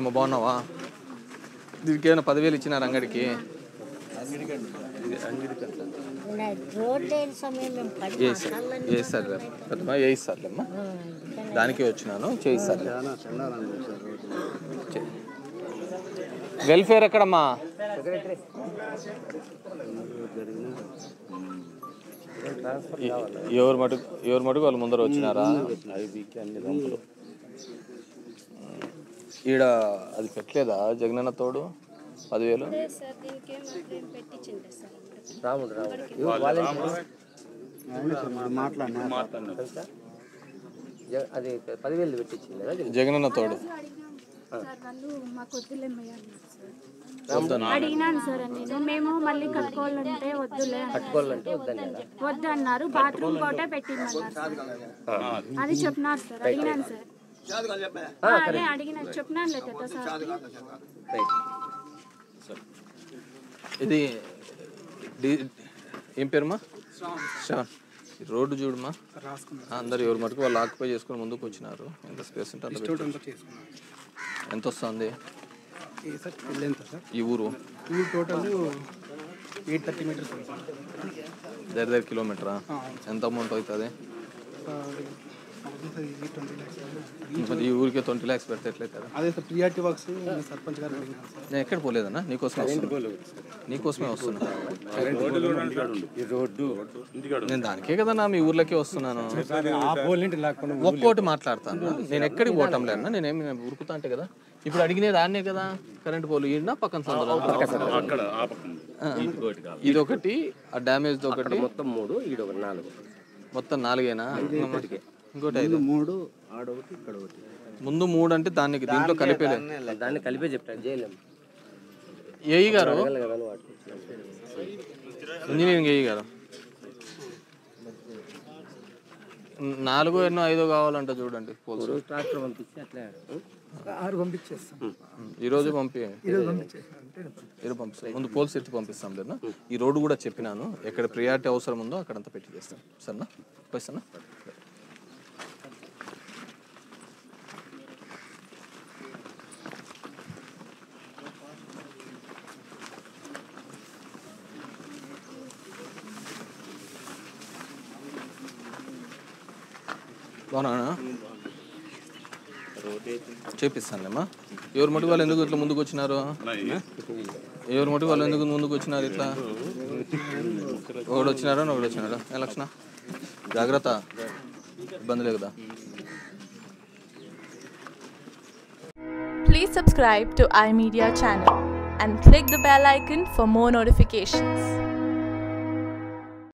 అమ్మ బాగున్నావా దీనికి ఏమైనా పదివేలు ఇచ్చినారు అంగడికి రోడ్ లేని సమయం మేము పడి వేస్తారు వేస్తారు పెద్దమ్మా వేయిస్తారులేమ్మా దానికి వచ్చినాను చేయిస్తారు వెల్ఫేర్ ఎక్కడమ్మా ఎ- ఎవరు మటుకు ఎవరు మటుకు వాళ్ళు ముందర వచ్చినారా ఈడ అది పెట్టలేదా జగనన్న తోడు పదివేలు సార్ దీనికి ఏం మాత్రం ఏం పెట్టించింది సార్ రాముడు రాముడు అది పదివేలు పెట్టించింది కదా జగనన్న తోడు సార్ వాళ్ళు మాకు వద్దులేమయ్యా అన్నారు సార్ అడిగినాను సార్ నేను మేము మళ్ళీ కట్టుకోవాలంటే వద్దులే అన్నారు. కట్టుకోవాలంటే వద్దని వద్దు అన్నారు బాత్రూమ్ కోటే పెట్టిందన్నారు సార్ అది చెప్పినారు సార్ అడిగినాను సార్ ఆ, అదే అడిగిన చెప్పినాను లేదు కదా సార్ రైట్ ఇది డి- ఏం పేరుమా శ్రవణ్ ఈ రోడ్డు చూడమా అందరు ఎవరు మటుకు వాళ్ళు ఆక్యుపై చేసుకుని ముందుకు వచ్చినారు ఎంత స్పేస్ ఉంటే అంత పెట్టుకోవచ్చు. ఎంత వస్తుంది సార్ ఇల్లు ఎంత సార్ ఈ ఊరు ఈ టోటల్ ఎయిట్ థర్టీ మీటర్స్ ఉంది సార్ దగ్గర దగ్గర కిలోమీటరా ఎంత అమౌంట్ అవుతుంది అవుతుంది సార్ ఇది ట్వంటీ ల్యాక్స్ మరి ఈ ఊరికే ట్వంటీ ల్యాక్స్ పెడితే ఎట్లయితే అదే సార్ ప్రియారిటీ వర్క్స్ సర్పంచ్ గారు అడిగినారు సార్ నేను ఎక్కడ పోలేదన్నా నీకోసమే వస్తున్నా నీకోసమే వస్తున్నా నేను దానికే కదన్నా మీ ఊర్లోకే వస్తున్నాను ఒక్కోటి మాట్లాడతాను నేను ఎక్కడికి పోవటం లేదన్నా నేనేమి నేను ఉరుకుతా అంటే కదా ఇప్పుడు అడిగినది దాన్నే కదా కరెంట్ పోలు ఈడినా పక్కన సందులో ఆ. ఇదొకటి ఆ డ్యామేజ్ ఒకటి మొత్తం మూడు ఈడు ఒక నాలుగు మొత్తం నాలుగేనా ఇంకోటి ఐదు మూడు ఆడొకటి ఇక్కడ ఒకటి ముందు మూడు అంటే దానికి దీంట్లో కలిపేలే దాన్ని కలిపే చెప్తాను చేయలేము ఏఈ గారు కదా అని వాడుకుంటున్నాను ఇంజనీరింగ్ ఏఈ గారు నాలుగో ఎన్నో ఐదో కావాలంట చూడండి పోల్స్ రోజు ట్రాక్టర్ పంపిస్తే అట్లా ఆరు పంపించేస్తాం ఈరోజు పంపి ఈరోజు పంపించేస్తాం అంటే ఈరోజు పంపిస్తాం ముందు పోల్స్ ఎత్తి పంపిస్తాం లేదా ఈ రోడ్డు కూడా చెప్పినాను ఎక్కడ ప్రియారిటీ అవసరం ఉందో అక్కడంతా పెట్టి చేస్తాం సరేనా పోయిస్తానా బాగున్నా చేపిస్తానులేమ్మా ఎవరు మటుకు వాళ్ళు ఎందుకు ఇట్లా ముందుకు వచ్చినారు ఎవరు మటుకు వాళ్ళు ఎందుకు ముందుకు వచ్చినారు ఇట్లా ఒకడు వచ్చినారా ఒకడు వచ్చినాడా ఏ లక్షణ జాగ్రత్త ఇబ్బంది లేదు కదా Please subscribe to iMedia channel and click the bell icon for more notifications.